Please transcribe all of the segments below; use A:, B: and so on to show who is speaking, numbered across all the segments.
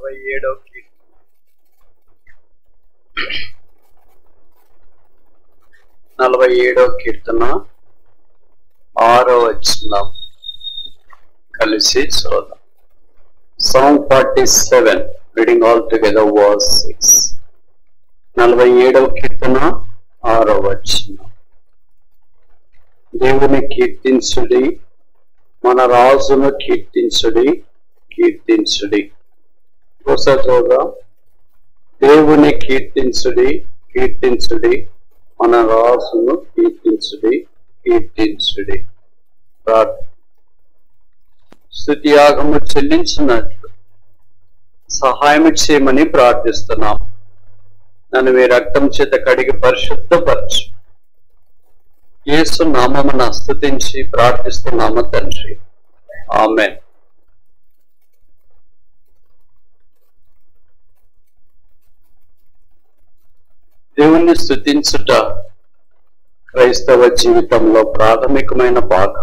A: నలభై ఏడో కీర్తన నలభై ఏడో కీర్తన ఆరో వచ్చినాం కలిసి చూద్దాం song forty seven reading all together was six నలభై ఏడవ కీర్తన ఆరో వచ్చిన దేవుని కీర్తించుడి మన రాజును కీర్తించుడి కీర్తించుడి ఒకసారి చూద్దాం దేవుని కీర్తించుడి కీర్తించుడి మన రాజును కీర్తించుడి కీర్తించుడి ప్రార్థన స్థుతియాగము చెల్లించినట్లు సహాయం చేయమని ప్రార్థిస్తున్నాం నన్ను మీ రక్తం చేత కడిగి పరిశుద్ధపరచు యేసు నామమున స్థుతించి ప్రార్థిస్తున్నాము తండ్రి ఆమె దేవుణ్ణి స్థుతించుట క్రైస్తవ జీవితంలో ప్రాథమికమైన భాగం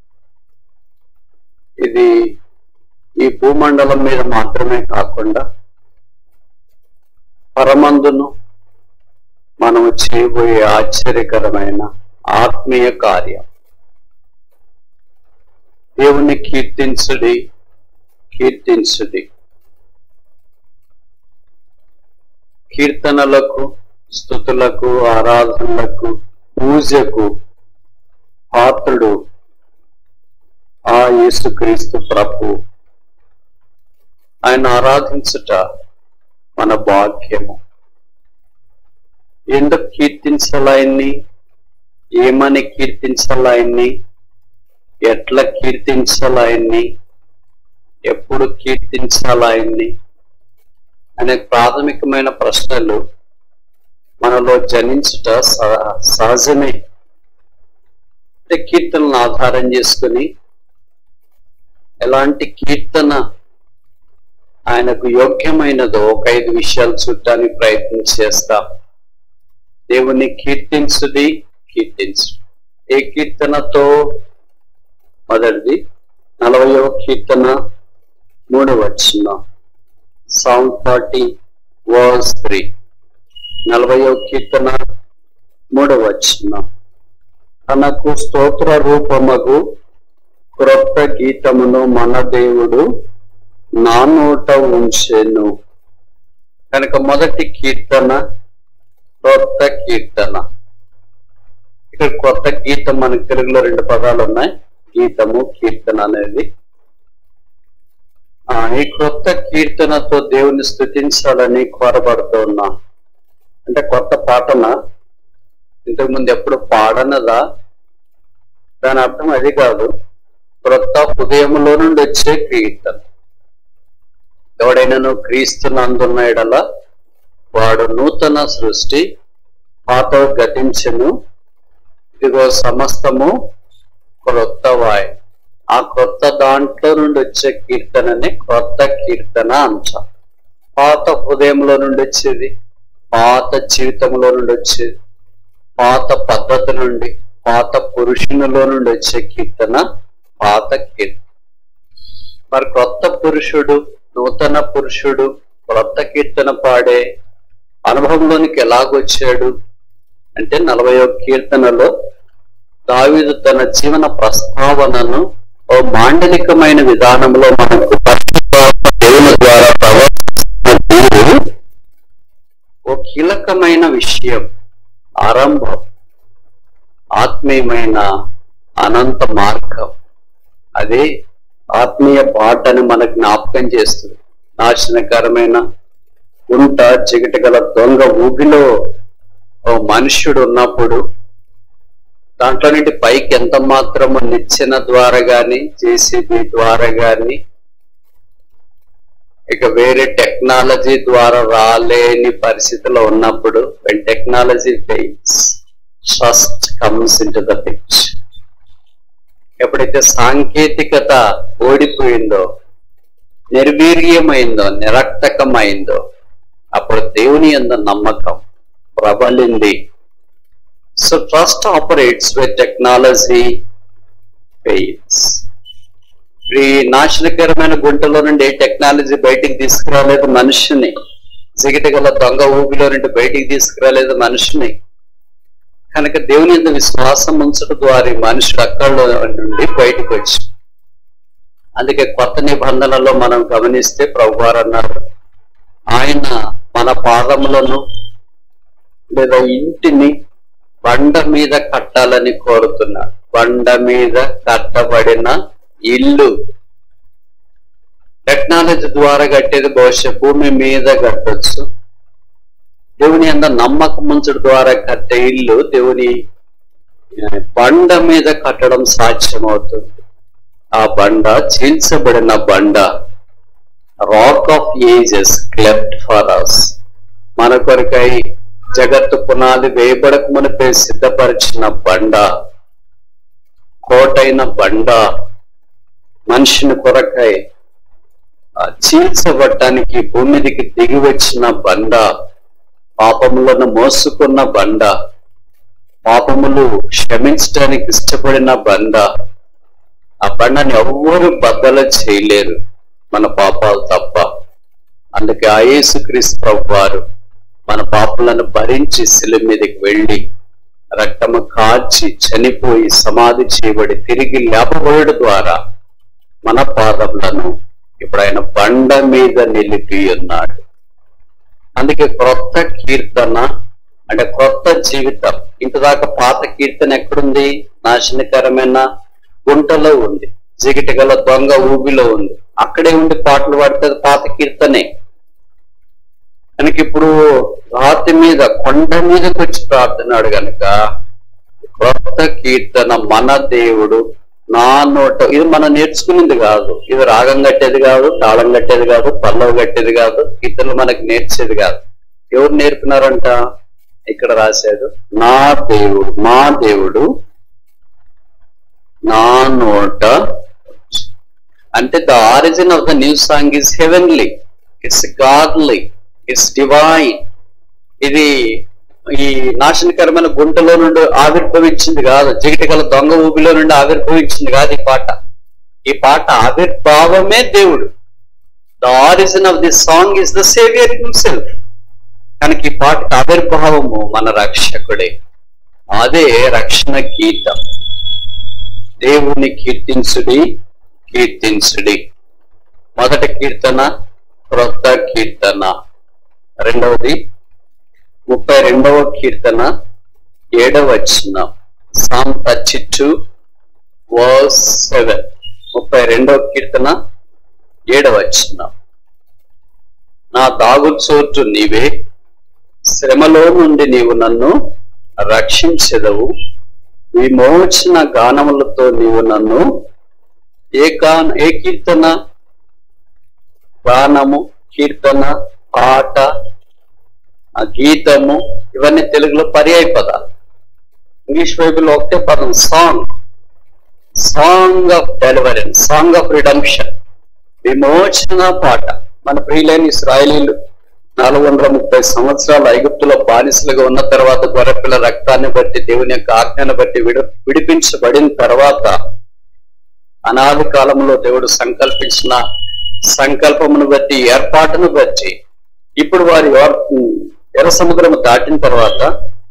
A: ఇది ఈ భూమండలం మీద మాత్రమే కాకుండా పరమందును మనము చేయబోయే ఆశ్చర్యకరమైన ఆత్మీయ కార్యం దేవుని కీర్తించుడి కీర్తించుడి కీర్తనలకు స్థుతులకు ఆరాధనలకు పూజకు పాత్రుడు ఆ యేసుక్రీస్తు ప్రభు ఆయన ఆరాధించుట మన భాగ్యము ఎందుకు కీర్తించాలాయన్ని ఏమని కీర్తించాలాయన్ని ఎట్లా కీర్తించాలాయన్ని ఎప్పుడు కీర్తించాలాయన్ని అనే ప్రాథమికమైన ప్రశ్నలు మనలో జనించుట స- సహజమే అంటే కీర్తనలను ఆధారం చేసుకుని ఎలాంటి కీర్తన ఆయనకు యోగ్యమైనదో ఒక ఐదు విషయాలు చూడటానికి ప్రయత్నం చేస్తాం దేవుని కీర్తించుది కీర్తించు ఏ కీర్తనతో మొదటిది నలభైవ కీర్తన మూడవ వచ్చిన సౌండ్ ఫార్టీ వర్స్ త్రీ నలభైవ కీర్తన మూడవ వచ్చిన తనకు స్తోత్ర రూపమగు క్రొత్త గీతమును మన దేవుడు నా నోట ఉంచెను కనుక మొదటి కీర్తన క్రొత్త కీర్తన ఇక్కడ కొత్త గీతం మనకి తెలుగులో రెండు పదాలు ఉన్నాయి గీతము కీర్తన అనేది ఆ ఈ క్రొత్త కీర్తనతో దేవుని స్థుతించాలని కోరబడుతూ ఉన్నా అంటే కొత్త పాటన ఇంతకు ముందు ఎప్పుడు పాడనదా దాని అర్థం అది కాదు క్రొత్త హృదయంలో నుండి వచ్చే కీర్తన ఎవడైనాను క్రీస్తునందున్న ఎడల వాడు నూతన సృష్టి పాత గతించెను ఇదిగో సమస్తము క్రొత్త వాయ్ ఆ క్రొత్త దాంట్లో నుండి వచ్చే కీర్తనని క్రొత్త కీర్తన అంటాం పాత హృదయంలో నుండి వచ్చేది పాత జీవితంలో నుండి వచ్చేది పాత పద్ధతి నుండి పాత పురుషునిలో నుండి వచ్చే కీర్తన పాత కీర్తన మరి క్రొత్త పురుషుడు నూతన పురుషుడు క్రొత్త కీర్తన పాడే అనుభవంలోనికి ఎలాగొచ్చాడు అంటే నలభైవ కీర్తనలో దావీదు తన జీవన ప్రస్తావనను ఓ మాండలికమైన విధానంలో మనకు పరిశుద్ధాత్మ దేవుని ద్వారా ప్రవర్తిస్తున్న తీరు ఓ కీలకమైన విషయం ఆరంభం ఆత్మీయమైన అనంత మార్గం అదే ఆత్మీయ బాటని మనకు జ్ఞాపకం చేస్తుంది నాశనకరమైన గుంట చిగట గల దొంగ ఊగిలో ఓ మనుష్యుడు ఉన్నప్పుడు దాంట్లో నుండి పైకి ఎంత మాత్రము నిచ్చెన ద్వారా గాని జేసీబీ ద్వారా గాని ఇక వేరే టెక్నాలజీ ద్వారా రాలేని పరిస్థితిలో ఉన్నప్పుడు when technology fails trust comes into the pitch ఎప్పుడైతే సాంకేతికత ఓడిపోయిందో నిర్వీర్యమైందో నిరక్తకమైందో అప్పుడు దేవుని ఎందు నమ్మకం ప్రబలింది so trust operates with technology fails ఈ నాశనకరమైన గుంటలో నుండి ఏ టెక్నాలజీ బయటికి తీసుకురాలేదు మనిషిని జిగిటి గల దొంగ ఊపిలో నుండి బయటికి తీసుకురాలేదు మనిషిని కనుక దేవుని యొక్క విశ్వాసం ఉంచడం ద్వారా ఈ మనుషుడు అక్కడ నుండి బయటకు వచ్చి అందుకే కొత్త నిబంధనలో మనం గమనిస్తే ప్రభువారు అన్నారు ఆయన మన పాదములను లేదా ఇంటిని బండ మీద కట్టాలని కోరుతున్నారు బండ మీద కట్టబడిన ఇల్లు టెక్నాలజీ ద్వారా కట్టేది బహుశా భూమి మీద కట్టొచ్చు దేవుని అంత నమ్మకం ఉంచడం ద్వారా కట్టే ఇల్లు దేవుని ఆ, బండ మీద కట్టడం సాధ్యమవుతుంది ఆ బండ చీల్చబడిన బండ rock of ages cleft for us మన కొరకై జగత్తు పునాది వేయబడక మునిపే సిద్ధపరిచిన బండ కోటైన బండ మనిషిని కొరకై ఆ, చీల్చబడ్డానికి భూమి మీదకి దిగి వచ్చిన బండ పాపములను మోసుకున్న బండ పాపములు క్షమించడానికి ఇష్టపడిన బండ ఆ బండని ఎవ్వరు బద్దలు చేయలేరు మన పాపాలు తప్ప అందుకే ఆ యేసుక్రీస్తు ప్రభు వారు మన పాపలను భరించి శిల మీదకి వెళ్ళి రక్తము కాల్చి చనిపోయి సమాధి చేయబడి తిరిగి లేపబడడం ద్వారా మన పాదములను ఇప్పుడు ఆయన బండ మీద నిలిపి ఉన్నాడు అందుకే క్రొత్త కీర్తన అంటే క్రొత్త జీవితం ఇంతదాకా పాత కీర్తన ఎక్కడుంది నాశనకరమైన గుంటలో ఉంది జిగిటి గల దొంగ ఊబిలో ఉంది అక్కడే ఉండి పాటలు పాడితే అది పాత కీర్తనే కనుక ఇప్పుడు రాతి మీద కొండ మీదకి వచ్చి ప్రార్థనాడు గనుక క్రొత్త కీర్తన మన దేవుడు నా నోట ఇది మనం నేర్చుకునేది కాదు ఇది రాగం కట్టేది కాదు తాళం కట్టేది కాదు పల్లవ కట్టేది కాదు ఇతరులు మనకి నేర్చేది కాదు ఎవరు నేర్పినారంట ఇక్కడ రాశాడు నా దేవుడు మా దేవుడు నా నోట అంటే the origin of the new song is heavenly it's godly it's divine ఇది ఈ నాశనకరమైన గుంటలో నుండి ఆవిర్భవించింది కాదు జిగిటిగల దొంగ ఊబిలో నుండి ఆవిర్భవించింది కాదు ఈ పాట ఈ పాట ఆవిర్భావమే దేవుడు the origin of the song is the saviour himself కనుక ఈ పాట ఆవిర్భావము మన రక్షకుడే అదే రక్షణ గీతం దేవుని కీర్తించుడి కీర్తించుడి మొదటి కీర్తన క్రొత్త కీర్తన రెండవది ముప్పై రెండవ కీర్తన ఏడవ వచ్చిన psalm thirty two verse seven ముప్పై రెండవ కీర్తన ఏడవ వచ్చిన నా దాగు చోటు నీవే శ్రమలో నుండి నీవు నన్ను రక్షించెదవు విమోచన గానములతో నీవు నన్ను ఏ గా ఏ కీర్తన గానము కీర్తన పాట ఆ గీతము ఇవన్నీ తెలుగులో పర్యాయ పదాలు ఇంగ్లీష్ బైబిల్లో ఒకటే పదం song song of deliverance song of redemption విమోచన పాట మన ప్రియులైన ఇస్రాయలీలు నాలుగు వందల ముప్పై సంవత్సరాలు ఐగుప్తులో బానిసలుగా ఉన్న తర్వాత గొర్రెపిల్ల రక్తాన్ని బట్టి దేవుని యొక్క ఆజ్ఞను బట్టి విడి విడిపించబడిన తర్వాత అనాది కాలంలో దేవుడు సంకల్పించిన సంకల్పమును బట్టి ఏర్పాటును బట్టి ఇప్పుడు వారి యోర్- ఎర్ర సముద్రం దాటిన తర్వాత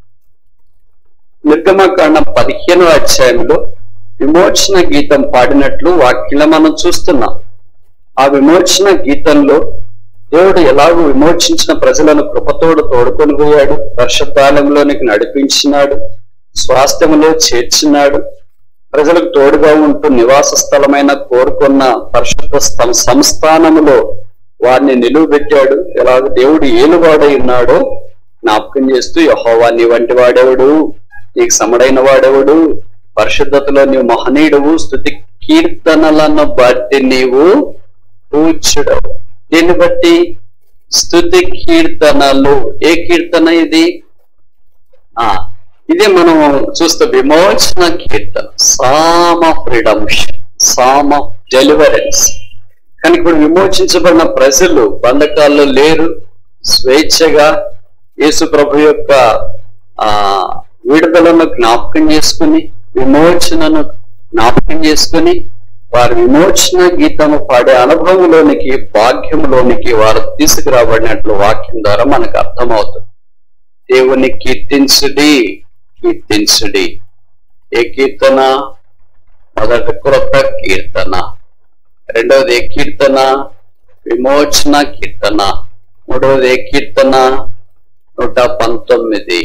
A: నిర్గమకాండం పదిహేను అధ్యాయంలో విమోచన గీతం పాడినట్లు వాక్యం మనం చూస్తున్నాం ఆ విమోచన గీతంలో దేవుడు ఎలాగో విమోచించిన ప్రజలను కృపతోడు తోడుకొని పోయాడు వర్షపాలెంలోనికి నడిపించినాడు స్వాస్థ్యములో చేర్చినాడు ప్రజలకు తోడుగా ఉంటూ నివాస స్థలమైన కోరుకున్న పరిశుద్ధ స్థ- సంస్థానములో వారిని నిలువబెట్టాడు ఎలాగ దేవుడు ఏలువాడై ఉన్నాడో జ్ఞాపకం చేస్తూ యహోవా నీ వంటి వాడెవడు నీకు సమడైన వాడెవడు పరిశుద్ధతలో నీవు మహనీయుడవు స్థుతి కీర్తనలను బట్టి నీవు పూజ్యుడవు దీన్ని బట్టి స్థుతి కీర్తనలు ఏ కీర్తన ఇది ఆ ఇదే మనం చూస్తే విమోచన కీర్తన psalm of redemption psalm of deliverance కానీ ఇప్పుడు విమోచించబడిన ప్రజలు బంధకాల్లో లేరు స్వేచ్ఛగా యేసు ప్రభు యొక్క ఆ విడుదలను జ్ఞాపకం చేసుకుని విమోచనను జ్ఞాపకం చేసుకుని వారి విమోచన గీతము పాడే అనుభవంలోనికి భాగ్యంలోనికి వారు తీసుకురాబడినట్లు వాక్యం ద్వారా మనకు అర్థమవుతుంది దేవుని కీర్తించుడి కీర్తించుడి ఏ కీర్తన మొదటి క్రొత్త కీర్తన రెండవది ఏ కీర్తన విమోచన కీర్తన మూడవది ఏ కీర్తన నూట పంతొమ్మిది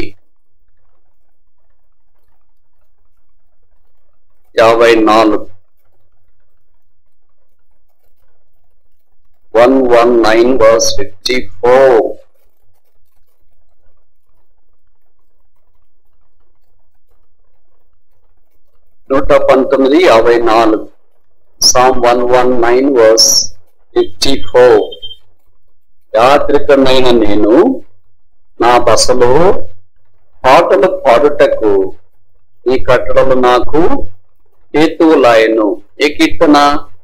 A: యాభై నాలుగు one one nine verse fifty four నూట పంతొమ్మిది యాభై నాలుగు psalm one one nine verse fifty four యాత్రికమైన నేను నా బసలో పాటలు పాడుటకు ఈ కట్టడలు నాకు హేతువులాయను ఏ కీర్తన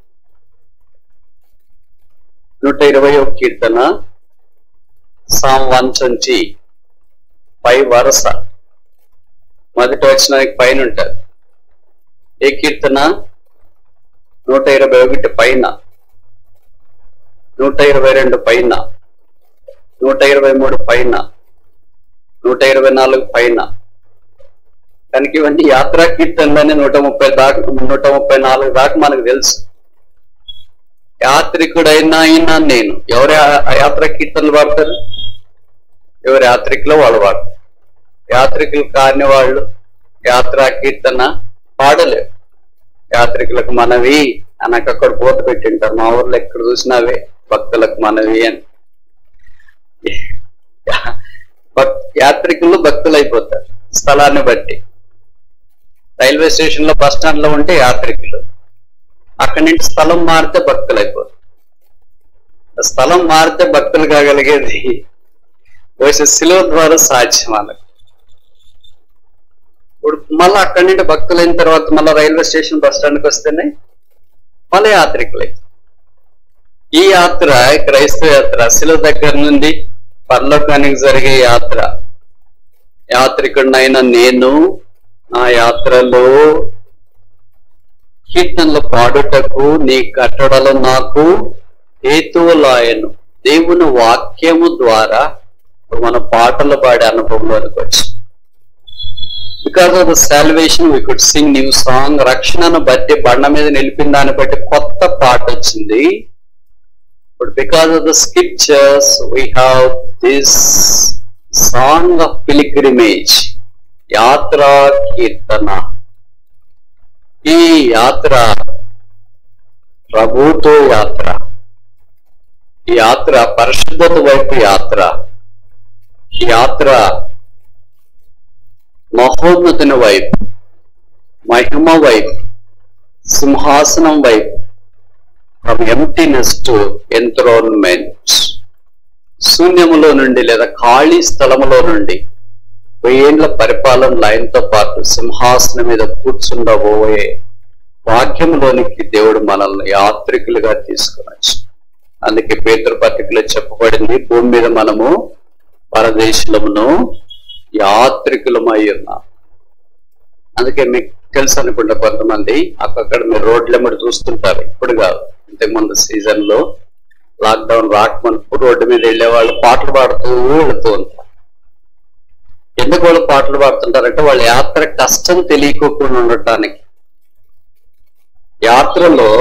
A: నూట ఇరవై ఒక కీర్తన సామ్ వన్ ట్వంటీ పై వరస మొదటి వచ్చినానికి పైన ఉంటుంది ఏ కీర్తన నూట ఇరవై ఒకటి పైన నూట ఇరవై రెండు పైన నూట ఇరవై మూడు పైన నూట ఇరవై నాలుగు పైన కనుక ఇవన్నీ యాత్రా కీర్తనలోనే నూట ముప్పై దాకా నూట ముప్పై నాలుగు దాకా మనకు తెలుసు యాత్రికుడైనా అయినా నేను ఎవరు ఆ- ఆ యాత్రా కీర్తనలు పాడతారు ఎవరు యాత్రికులు వాళ్ళు పాడతారు యాత్రికులు కాని వాళ్ళు యాత్రా కీర్తన పాడలేరు యాత్రికులకు మనవి అనక అక్కడ పోత పెట్టింటారు మా ఊర్లో ఎక్కడ చూసినావే భక్తులకు మనవి అని భక్- యాత్రికులు భక్తులు అయిపోతారు స్థలాన్ని బట్టి రైల్వే స్టేషన్ లో బస్ స్టాండ్ లో ఉంటే యాత్రికులు అక్కడి నుంచి స్థలం మారితే భక్తులు అయిపోతారు స్థలం మారితే భక్తులు కాగలిగేది బహుశా శిలువ ద్వారా సాధ్యం వాళ్ళకి ఇప్పుడు మళ్ళీ అక్కడి నుండి భక్తులు అయిన తర్వాత మళ్ళీ రైల్వే స్టేషన్ బస్ స్టాండ్కి వస్తేనే మళ్ళీ యాత్రికులై ఈ యాత్ర క్రైస్తవ యాత్ర శిల దగ్గర నుండి పర్లోకానికి జరిగే యాత్ర యాత్రికుడినైన నేను ఆ యాత్రలో కీర్తనలు పాడుటకు నీ కట్టడలు నాకు హేతువులాయను దేవుని వాక్యము ద్వారా ఇప్పుడు మన పాటలు పాడే అనుభవంలోనికి వచ్చి because of the salvation we could sing new song రక్షణను బట్టి బండ మీద నిలిపిన దాన్ని బట్టి కొత్త పాట వచ్చింది but because of the scriptures we have this song of pilgrimage యాత్రా కీర్తన ఈ యాత్ర ప్రభుతో యాత్ర ఈ యాత్ర పరిశుద్ధత వైపు యాత్ర ఈ యాత్ర మహోన్నతుని వైపు మహిమ వైపు సింహాసనం వైపు ఫ్రమ్ ఎంటీనెస్ టు ఎంత్రోన్మెంట్ శూన్యములో నుండి లేదా ఖాళీ స్థలములో నుండి వెయ్యేండ్ల పరిపాలన లైన్తో పాటు సింహాసనం మీద కూర్చుండబోయే భాగ్యంలోనికి దేవుడు మనల్ని యాత్రికులుగా తీసుకునొచ్చు అందుకే పేతురు పత్రికలో చెప్పబడింది భూమి మీద మనము పరదేశులమును యాత్రికులమై ఉన్నాం అందుకే మీకు తెలుసు అనుకుంటా కొంతమంది అక్కడ మీరు రోడ్ల చూస్తుంటారు ఇప్పుడు కాదు ఇంతకుముందు సీజన్ లో లాక్డౌన్ రాకమునుపు రోడ్డు మీద వెళ్ళే వాళ్ళు పాటలు పాడుతూ వెళుతూ ఉంటారు ఎందుకు వాళ్ళు పాటలు పాడుతుంటారంటే వాళ్ళ యాత్ర కష్టం తెలియకోకుండా ఉండటానికి యాత్రలో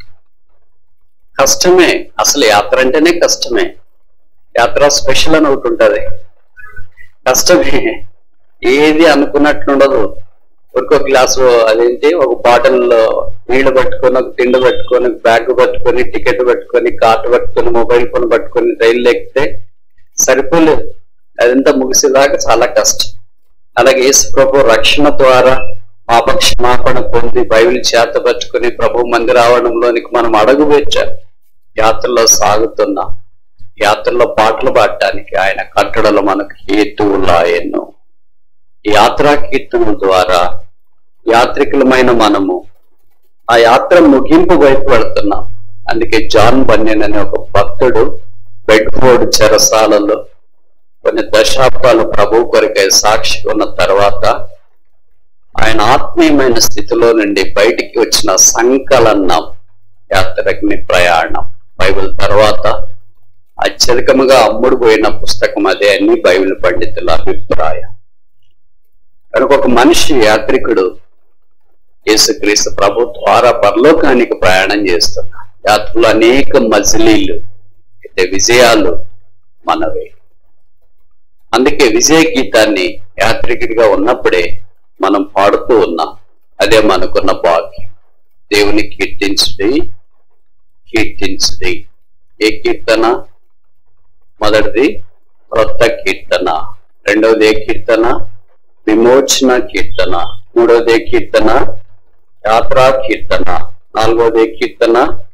A: కష్టమే అసలు యాత్ర అంటేనే కష్టమే యాత్ర స్పెషల్ అని ఒకటి ఉంటుంది కష్టమే ఏది అనుకున్నట్లుండదు ఒక గ్లాసు అదేంటి ఒక బాటిల్లో నీళ్లు పట్టుకొని ఒక తిండి పట్టుకొని ఒక బ్యాగ్ పట్టుకొని టికెట్ పట్టుకొని కార్డు పట్టుకొని మొబైల్ ఫోన్ పట్టుకొని రైలు ఎక్కితే సరిపోలేదు అదంతా ముగిసేదాకా చాలా కష్టం అలాగే యేసు ప్రభు రక్షణ ద్వారా పాప క్షమాపణ పొంది బైబిల్ చేత పట్టుకుని ప్రభు మందిర ఆవరణంలోనికి మనం అడుగు పెట్టాం యాత్రలో సాగుతున్నాం యాత్రలో పాటలు పాడటానికి ఆయన కట్టడలు మనకు హేతువులాయను ఈ యాత్రా కీర్తన ద్వారా యాత్రికులమైన మనము ఆ యాత్ర ముగింపు వైపు వెళ్తున్నాం అందుకే జాన్ బన్యన్ అనే ఒక భక్తుడు బెడ్ఫోర్డ్ చెరసాలలో కొన్ని దశాబ్దాలు ప్రభు కొరకై సాక్షి ఉన్న తర్వాత ఆయన ఆత్మీయమైన స్థితిలో నుండి బయటికి వచ్చిన సంకలనం యాత్రగ్ని ప్రయాణం బైబిల్ తర్వాత అత్యధికముగా అమ్ముడు పోయిన పుస్తకం అదే అని బైబిల్ పండితుల అభిప్రాయం కనుక ఒక మనిషి యాత్రికుడు యేసుక్రీస్తు ప్రభు ద్వారా పరలోకానికి ప్రయాణం చేస్తున్నాడు యాత్రలో అనేక మజిలీలు అయితే విజయాలు మనవే అందుకే విజయ గీతాన్ని యాత్రికుడిగా ఉన్నప్పుడే మనం పాడుతూ ఉన్నాం అదే మనకున్న భాగ్యం దేవుని కీర్తించుడి కీర్తించుడి ఏ కీర్తన మొదటిది క్రొత్త కీర్తన రెండవది ఏ కీర్తన విమోచన కీర్తన మూడవది ఏ కీర్తన యాత్రా కీర్తన నాలుగవది ఏ కీర్తన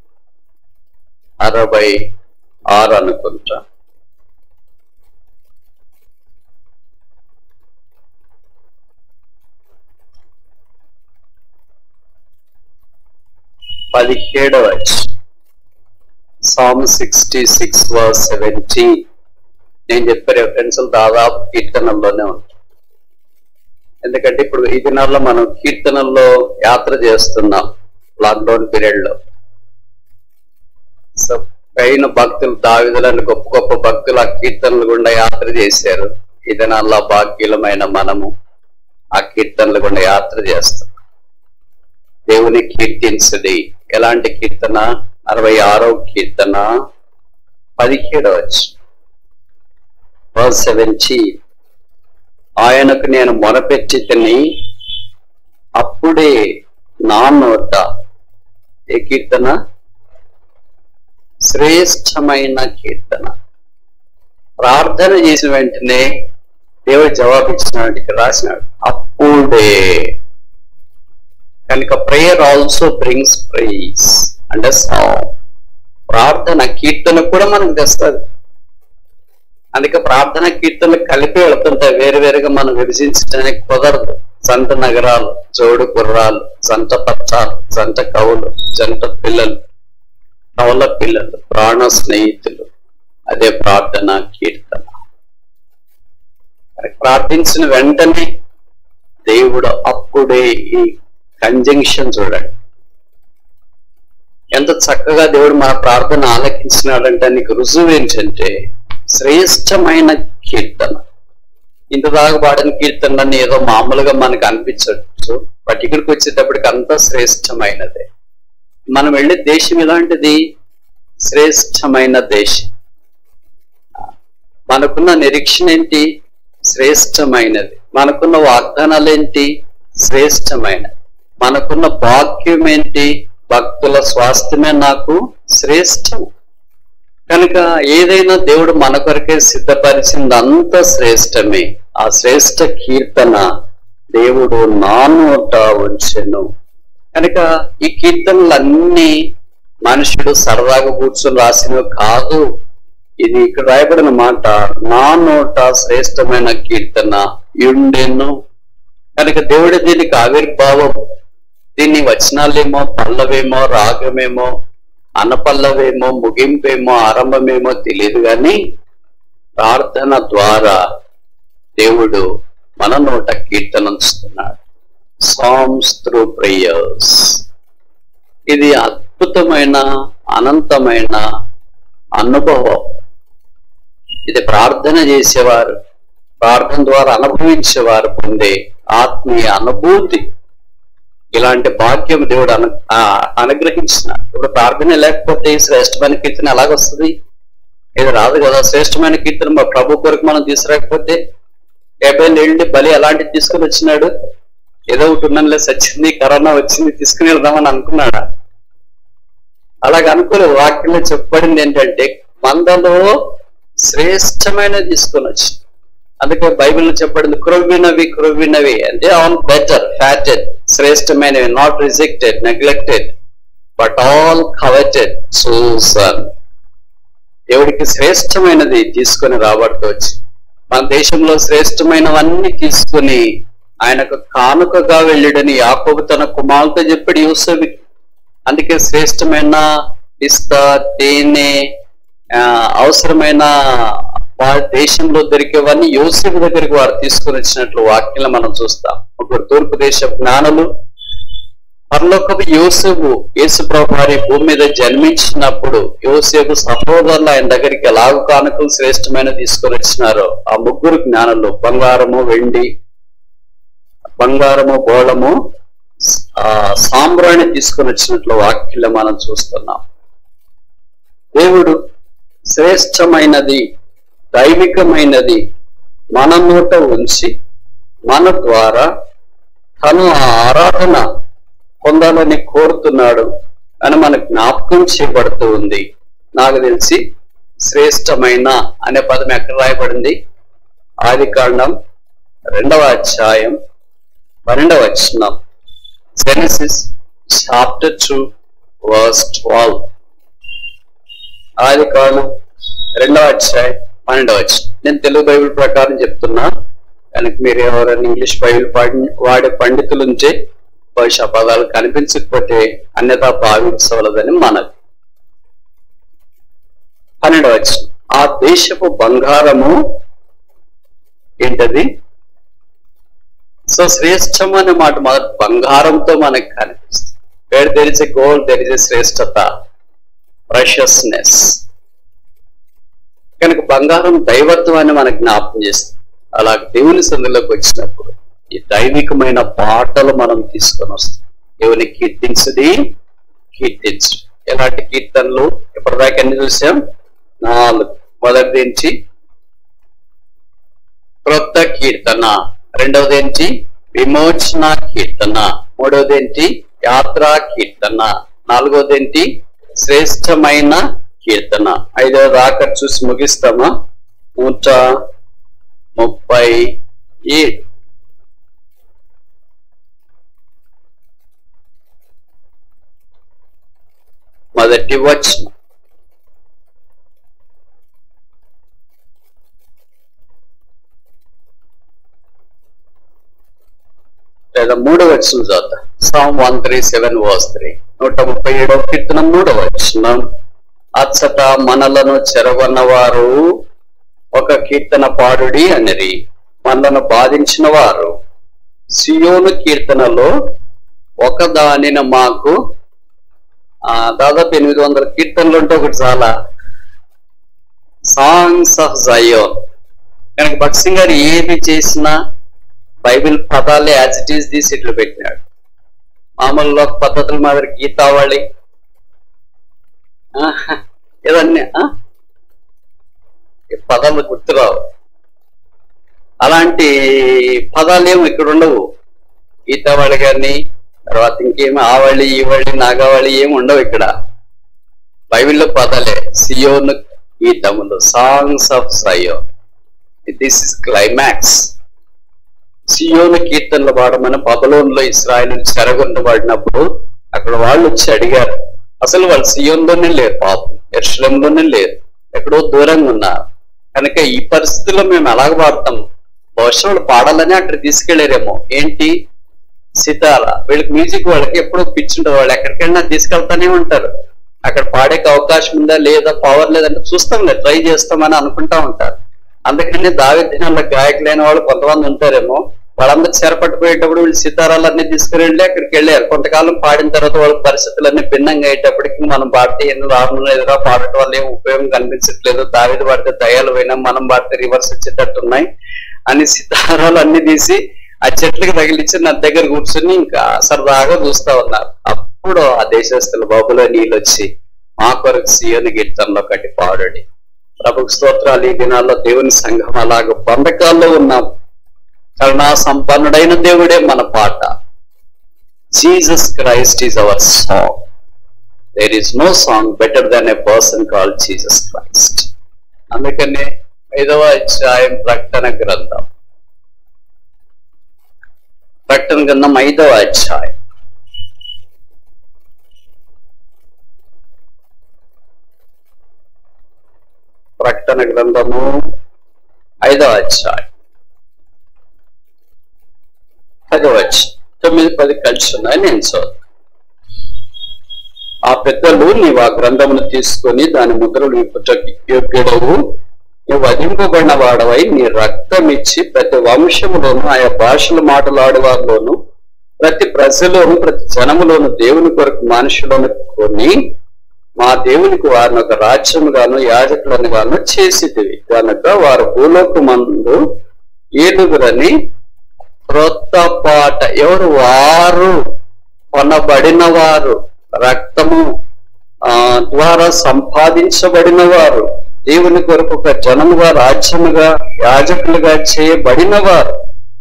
A: అరవై ఆరు అనుకుంటా పదిహేడవ సామ్ సిక్స్టీ సిక్స్ సెవెంటీ నేను చెప్పే రెఫరెన్స్ దాదాపు కీర్తనల్లోనే ఉంటాయి ఎందుకంటే ఇప్పుడు ఈ దినాల్లో మనం కీర్తనల్లో యాత్ర చేస్తున్నాం లాక్డౌన్ పీరియడ్ లో సో పైన భక్తులు దావిదులను గొప్ప గొప్ప భక్తులు ఆ కీర్తనలు గుండా యాత్ర చేశారు ఈ దినాల్లో భాగ్యులమైన మనము ఆ కీర్తనలు గుండా యాత్ర చేస్తాం దేవుని కీర్తించది ఎలాంటి కీర్తన అరవై ఆరో కీర్తన పదిహేడవ సెవెంటీ ఆయనకు నేను మొరపెట్టి తిని అప్పుడే నా నోట ఏ కీర్తన శ్రేష్టమైన కీర్తన ప్రార్థన చేసిన వెంటనే దేవుడు జవాబిచ్చినాడు ఇక్కడ రాసినాడు అప్పుడే కనుక ప్రేయర్ ఆల్సో బ్రింగ్స్ ప్రైజ్ అంటే సాంగ్ ప్రార్థన కీర్తన కూడా మనకు తెస్తుంది అందుకే ప్రార్థన కీర్తనలు కలిపి వెళుతుంటాయి వేరు వేరుగా మనం విభజించడానికి కుదరదు జంట నగరాలు జోడు గుర్రాలు జంట పచ్చాలు జంట కవులు జంట పిల్లలు కవుల పిల్లలు ప్రాణ స్నేహితులు అదే ప్రార్థన కీర్తన ప్రార్థించిన వెంటనే దేవుడు అప్పుడే ఈ కంజంక్షన్ చూడండి ఎంత చక్కగా దేవుడు మన ప్రార్థన ఆలకించినాడంటే నీకు రుజువు ఏంటంటే శ్రేష్టమైన కీర్తన ఇంత దాకా పాడిన కీర్తనలన్నీ ఏదో మామూలుగా మనకు అనిపించవచ్చు బట్ ఇక్కడికి వచ్చేటప్పటికి అంతా శ్రేష్టమైనదే మనం వెళ్ళే దేశం ఎలాంటిది శ్రేష్టమైన దేశం మనకున్న నిరీక్షణ ఏంటి శ్రేష్టమైనది మనకున్న వాగ్దానాలు ఏంటి శ్రేష్టమైనది మనకున్న భాగ్యం ఏంటి భక్తుల స్వాస్థ్యమే నాకు శ్రేష్టం కనుక ఏదైనా దేవుడు మన కొరకే సిద్ధపరిచింది అంత శ్రేష్టమే ఆ శ్రేష్ట కీర్తన దేవుడు నా నోట ఉంచెను కనుక ఈ కీర్తనలన్నీ మనుషుడు సరదాగా కూర్చొని రాసినవి కాదు ఇది ఇక్కడ రాయబడిన మాట నా నోట శ్రేష్టమైన కీర్తన యుండెను కనుక దేవుడి దీనికి ఆవిర్భావం దీన్ని వచనాలేమో పల్లవేమో రాగమేమో అనపల్లవేమో ముగింపేమో ఆరంభమేమో తెలియదు కానీ ప్రార్థన ద్వారా దేవుడు మన నోట కీర్తన ఉంచుతున్నాడు సాంగ్స్ త్రూ ప్రేయర్స్ ఇది అద్భుతమైన అనంతమైన అనుభవం ఇది ప్రార్థన చేసేవారు ప్రార్థన ద్వారా అనుభవించేవారు పొందే ఆత్మీయ అనుభూతి ఇలాంటి భాగ్యం దేవుడు అను ఆ, అనుగ్రహించినాడు ఇప్పుడు ప్రార్థన లేకపోతే ఈ శ్రేష్టమైన కీర్తన ఎలాగొస్తుంది ఇది రాదు కదా శ్రేష్టమైన కీర్తన మా ప్రభు కొరకు మనం తీసుకురాకపోతే డెబ్బై ఏళ్ళని బలి అలాంటిది తీసుకుని వచ్చినాడు ఏదో ఒకటి ఉన్నలే సచ్చింది కరోనా వచ్చింది తీసుకుని వెళ్దామని అనుకున్నాడా అలాగ అనుకోలేదు వాక్యంలో చెప్పబడింది ఏంటంటే మందలో శ్రేష్టమైనది తీసుకొని వచ్చి అందుకే బైబిల్లో చెప్పబడింది క్రొవ్వినవి క్రొవ్వినవి అంటే ఆన్ బెటర్ ఫ్యాటెడ్ శ్రేష్టమైనవి not rejected neglected but all coveted chosen దేవుడికి శ్రేష్టమైనది తీసుకొని రాబడుతూ వచ్చి మన దేశంలో శ్రేష్టమైనవన్నీ తీసుకుని ఆయనకు కానుకగా వెళ్ళడని యాకోబు తన కుమార్తె చెప్పాడు యూసఫ్కి అందుకే శ్రేష్టమైన పిస్తా తేనె ఆ, అవసరమైన వారి దేశంలో దొరికేవన్నీ యోసేపు దగ్గరికి వారు తీసుకుని వచ్చినట్లు వాక్యంలో మనం చూస్తాం ముగ్గురు తూర్పు దేశ జ్ఞానులు పరలోకపు యోసేపు యేసుప్రభు వారి భూమి మీద జన్మించినప్పుడు యోసేపు సహోదరులు ఆయన దగ్గరికి ఎలాగ కానుకలు శ్రేష్టమైన తీసుకొని వచ్చినారో ఆ ముగ్గురు జ్ఞానులు బంగారము వెండి బంగారము బోళము ఆ సాంబ్రాణి తీసుకొని వచ్చినట్లు వాక్యంలో మనం చూస్తున్నాం దేవుడు శ్రేష్టమైనది దైవికమైనది మన నోట ఉంచి మన ద్వారా తను ఆ ఆరాధన పొందాలని కోరుతున్నాడు అని మనకు జ్ఞాపకం చేయబడుతూ ఉంది నాకు తెలిసి శ్రేష్టమైన అనే పదం ఎక్కడ రాయబడింది ఆది కాండం రెండవ అధ్యాయం పన్నెండవ వచనం Genesis chapter two verse twelve ఆది కాండం రెండవ అధ్యాయం పన్నెండవ వచనం నేను తెలుగు బైబిల్ ప్రకారం చెప్తున్నా కనుక మీరు ఎవరైనా ఇంగ్లీష్ బైబిల్ పాడి వాడే పండితులు ఉంటే బహుశా పదాలు కనిపించకపోతే అన్యతా భావించవలదని మనది పన్నెండవ వచనం ఆ దేశపు బంగారము ఏంటది సో శ్రేష్టం అనే మాట మొదటి బంగారంతో మనకు కనిపిస్తుంది where there is a gold there is a శ్రేష్టత ప్రెషస్నెస్ కనుక బంగారం దైవత్వాన్ని మనకు జ్ఞాపకం చేస్తుంది అలా దేవుని సందులోకి వచ్చినప్పుడు ఈ దైవికమైన పాటలు మనం తీసుకొని వస్తాం దేవుని కీర్తించుది కీర్తించు ఎలాంటి కీర్తనలు ఇప్పటిదాకా ఎన్ని చూసాం నాలుగు మొదటిది ఏంటి క్రొత్త కీర్తన రెండవది ఏంటి విమోచన కీర్తన మూడవది ఏంటి యాత్రా కీర్తన నాలుగవది ఏంటి శ్రేష్టమైన కీర్తన ఐదవ దాకా చూసి ముగిస్తామా నూట ముప్పై ఏడు మొదటి వచనం లేదా మూడవ వచనం చూద్దాం psalm one three seven verse three నూట ముప్పై ఏడవ కీర్తన మూడవ వచనం అచ్చట మనలను చెరవన్నవారు ఒక కీర్తన పాడుడి అనిరి మనలను బాధించిన వారు సియోను కీర్తనలో ఒక దానిని మాకు ఆ దాదాపు ఎనిమిది వందల కీర్తనలు ఉంటే ఒకటి చాలా సాంగ్స్ ఆఫ్ జయోన్ కనుక భక్సింగ్ గారు ఏది చేసినా బైబిల్ పదాలే యాజ్ ఇట్ ఈస్ తీసి ఇట్లు పెట్టినాడు మామూలు లోక పద్ధతుల మాదిరి గీతావళి ఆహా, ఇవన్నీ ఆ? ఈ పదాలు గుర్తురావు అలాంటి పదాలు ఏమి ఇక్కడ ఉండవు గీతావళి గారిని తర్వాత ఇంకేమి ఆవళి ఈవళి నాగావళి ఏమి ఉండవు ఇక్కడ బైబిల్లో పదాలే సియోను గీతములు songs of Zion this is climax సియోను కీర్తనలు పాడమని బబలోన్లో ఇస్రాయల్ చెరగొండబడినప్పుడు అక్కడ వాళ్ళు వచ్చి అడిగారు అసలు వాళ్ళు సియోన్లోనే లేరు పాపం ఎర్షలంలోనే లేరు ఎక్కడో దూరంగా ఉన్నారు కనుక ఈ పరిస్థితుల్లో మేము ఎలాగ పాడతాం బహుశా వాళ్ళు పాడాలని అక్కడ తీసుకెళ్లారేమో ఏంటి సితార వీళ్ళకి మ్యూజిక్ వాళ్ళకి ఎప్పుడో పిచ్చి ఉంటుంది వాళ్ళు ఎక్కడికైనా తీసుకెళ్తానే ఉంటారు అక్కడ పాడేకి అవకాశం ఉందా లేదా పవర్ లేదంటే చూస్తాంలే ట్రై చేస్తామని అనుకుంటా ఉంటారు అందుకని దావి దినాల్లో గాయకులైన వాళ్ళు కొంతమంది ఉంటారేమో వాళ్ళందరూ చెరపట్టుపోయేటప్పుడు వీళ్ళు సితారాలన్నీ తీసుకువెళ్ళి అక్కడికి వెళ్ళారు కొంతకాలం పాడిన తర్వాత వాళ్ళ పరిస్థితులన్నీ భిన్నంగా అయ్యేటప్పటికి మనం పాడితే ఎన్నో రావడం ఎదురా పాడటం వల్ల ఏం ఉపయోగం కనిపించట్లేదు దావిది పాడితే దయాలు పోయినా మనం పాడితే రివర్స్ వచ్చేటట్టు ఉన్నాయి అని సితారాలు అన్ని తీసి ఆ చెట్లకి తగిలించి నా దగ్గర కూర్చుని ఇంకా సరదాగా చూస్తా ఉన్నారు అప్పుడు ఆ దేశస్తుల బాబులో నీళ్ళు వచ్చి మా కొరకు సీయోని కీర్తనలో కట్టి పాడడి ప్రభుకు స్తోత్రాలు ఈ దినాల్లో దేవుని సంఘం అలాగ బంధకాల్లో ఉన్నాం కరుణా సంపన్నుడైన దేవుడే మన పాట Jesus Christ is our song there is no song better than a person call Jesus Christ అందుకనే ఐదవ అధ్యాయం ప్రకటన గ్రంథం ప్రకటన గ్రంథం ఐదవ అధ్యాయం ప్రకటన గ్రంథము ఐదవ అధ్యాయం పదవ అధ్యాయం. తొమ్మిది పది కలిసి ఉన్నాయి నేను చదువు ఆ పెద్దలు నీవు ఆ గ్రంథమును తీసుకొని దాని ముద్రలు విప్పుటకు యోగ్యుడవు నువ్వు వధింపబడిన వాడవై నీ రక్తం ఇచ్చి ప్రతి వంశములోను ఆయా భాషలు మాట్లాడే వారిలోను ప్రతి ప్రజలోను ప్రతి జనములోను దేవుని కొరకు మనుషులను కొని మా దేవునికి వారిని ఒక రాజ్యముగాను యాజకులను గాను చేసిదివి కనుక వారు భూలోకమందు ఏలుగురని క్రొత్త పాట ఎవరు వారు కొనబడిన వారు రక్తము ఆ, ద్వారా సంపాదించబడిన వారు దేవుని కొరకు ఒక జనముగా రాజ్యముగా యాజకులుగా చేయబడిన వారు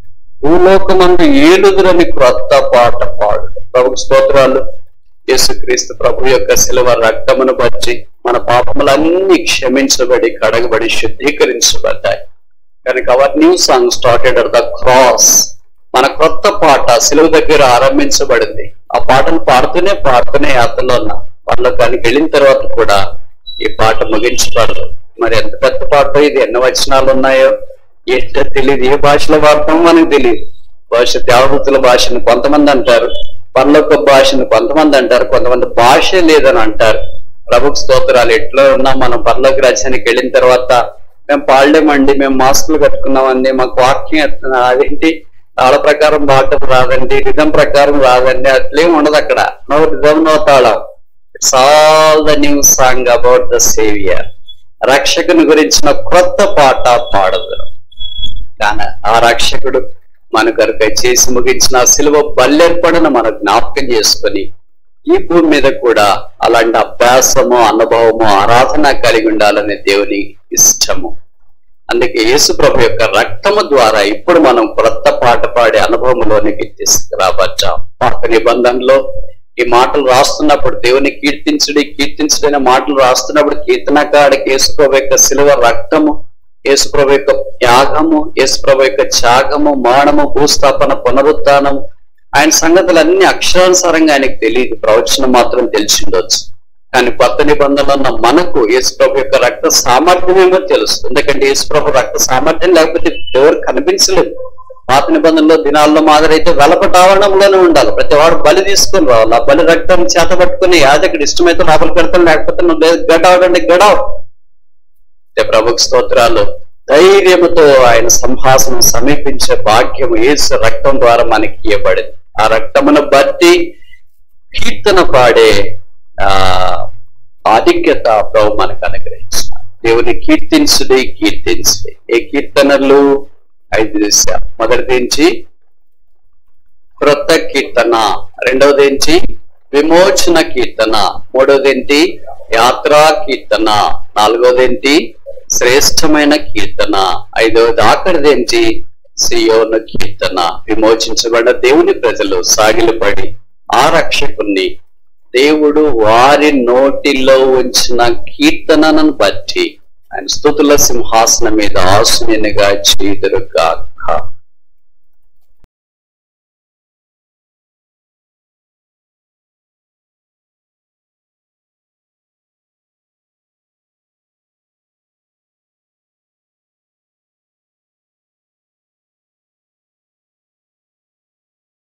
A: భూలోకమందు ఏలుదురని క్రొత్త పాట పాడు ప్రభు స్తోత్రాలు యేసుక్రీస్తు ప్రభు యొక్క శిలువ రక్తమును బట్టి మన పాపములన్నీ క్షమించబడి కడగబడి శుద్ధీకరించబడ్డాయి కనుక our new song started at the cross మన కొత్త పాట సిలువ దగ్గర ఆరంభించబడింది ఆ పాటను పాడుతూనే పాడుతూనే యాత్రలో ఉన్నా పర్లోకానికి వెళ్ళిన తర్వాత కూడా ఈ పాట ముగించబడదు మరి ఎంత పెద్ద పాట ఇది ఎన్ని వచనాలు ఉన్నాయో ఏంటో తెలియదు ఏ భాషలో వాడతామో మనకు తెలియదు బహుశా దేవదూతుల భాషను కొంతమంది అంటారు పర్లోక భాషను కొంతమంది అంటారు కొంతమంది భాష లేదని అంటారు ప్రభుకు స్తోత్రాలు ఎట్లా ఉన్నా మనం పర్లోక రాజ్యానికి వెళ్ళిన తర్వాత మేము పాడలేమండి మేము మాస్కులు కట్టుకున్నామండి మాకు వాక్యం అదేంటి తాళ ప్రకారం పాడటం రాదండి రిధం ప్రకారం రాదండి అట్లేం ఉండదు అక్కడ నో రిధం నో తాళం it's all the new song about the saviour రక్షకుని గురించిన కొత్త పాట పాడదు కానీ ఆ రక్షకుడు మన కొరకై చేసి ముగించిన ఆ సిలువ బల్లెర్పడను మన జ్ఞాపకం చేసుకొని ఈ భూమి మీద కూడా అలాంటి అభ్యాసము అనుభవము ఆరాధన కలిగి ఉండాలని దేవుని ఇష్టము అందుకే యేసు ప్రభు యొక్క రక్తము ద్వారా ఇప్పుడు మనం క్రొత్త పాట పాడే అనుభవంలోనికి తీసుకురావచ్చాం పాత నిబంధనలో ఈ మాటలు రాస్తున్నప్పుడు దేవుని కీర్తించుడి కీర్తించుడైన మాటలు రాస్తున్నప్పుడు కీర్తనకాడికి యేసు ప్రభు యొక్క శిలువ రక్తము యేసు ప్రభు యొక్క త్యాగము యేసు ప్రభు యొక్క త్యాగము మరణము భూస్థాపన పునరుత్నము ఆయన సంగతులన్నీ అక్షరానుసారంగా ఆయనకు తెలియదు ప్రవచనం మాత్రం తెలిసిండొచ్చు కానీ కొత్త నిబంధనలో ఉన్న మనకు యేసుప్రభు యొక్క రక్త సామర్థ్యమేమో తెలుసు ఎందుకంటే యేసుప్రభు రక్త సామర్థ్యం లేకపోతే ఎవరు కనిపించలేదు పాత నిబంధనలో దినాల్లో మాదిరి అయితే వెలపట ఆవరణంలోనే ఉండాలి ప్రతి వాడు బలి తీసుకొని రావాలి ఆ బలి రక్తం చేత పట్టుకుని యాజకుడు ఇష్టమైతే లోపల పెడతాను లేకపోతే నువ్వు గడవడండి గడవ అంటే ప్రభుకు స్తోత్రాలు ధైర్యముతో ఆయన సంభాషణ సమీపించే భాగ్యము యేసు రక్తం ద్వారా మనకి ఇవ్వబడింది ఆ రక్తమును బట్టి కీర్తన పాడే ఆ ఆధిక్యత ప్రభు మనకు అనుగ్రహించిన దేవుని కీర్తించుడి కీర్తించుడి ఏ కీర్తనలు ఐదు విషయాలు మొదటిది నుంచి క్రొత్త కీర్తన రెండవది ఏంటి విమోచన కీర్తన మూడవది ఏంటి యాత్రా కీర్తన నాలుగవది ఏంటి శ్రేష్టమైన కీర్తన ఐదవది ఆఖరిది ఏంటి సియోను కీర్తన విమోచించబడిన దేవుని ప్రజలు సాగిలపడి ఆ రక్షకుణ్ణి దేవుడు వారి నోటిలో ఉంచిన కీర్తనను బట్టి ఆయన స్థుతుల సింహాసనం మీద ఆసునిగా చేదురుగా